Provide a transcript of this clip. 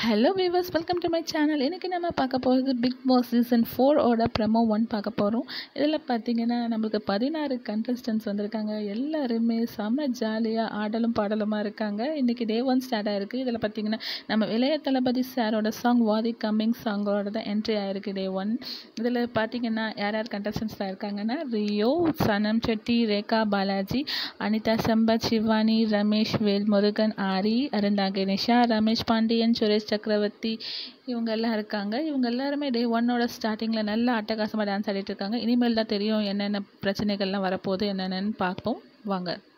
hello viewers welcome to my channel இன்றைக்கி நம்ம பார்க்க போகிறது பிக் பாஸ் சீசன் ஃபோரோட ப்ரெமோ ஒன் பார்க்க போகிறோம் இதில் பார்த்தீங்கன்னா நம்மளுக்கு பதினாறு கண்டஸ்டன்ஸ் வந்திருக்காங்க எல்லாருமே செம்ம ஜாலியாக ஆடலும் பாடலுமாக இருக்காங்க இன்றைக்கி டே ஒன் ஸ்டார்ட் ஆகிருக்கு இதில் பார்த்தீங்கன்னா நம்ம இளைய தளபதி சாரோட சாங் வாதி கம்மிங் சாங்கோட தான் என்ட்ரி ஆகிருக்கு டே ஒன் இதில் பார்த்தீங்கன்னா யார் யார் கண்டஸ்டன்ஸாக இருக்காங்கன்னா ரியோ சனம் செட்டி ரேகா பாலாஜி அனிதா சம்பத் சிவானி ரமேஷ் வேல் முருகன் ஆரி அருந்தா கணேஷா ரமேஷ் பாண்டியன் சுரேஷ் சக்கரவர்த்தி இவங்க எல்லாம் இருக்காங்க இவங்க எல்லாருமே டே ஒன்னோட ஸ்டார்டிங்கில் நல்லா அட்டகாசமாக டான்ஸ் ஆடிட்டு இருக்காங்க இனிமேல் தான் தெரியும் என்னென்ன பிரச்சனைகள்லாம் வரப்போகுது என்னென்னு பார்ப்போம் வாங்க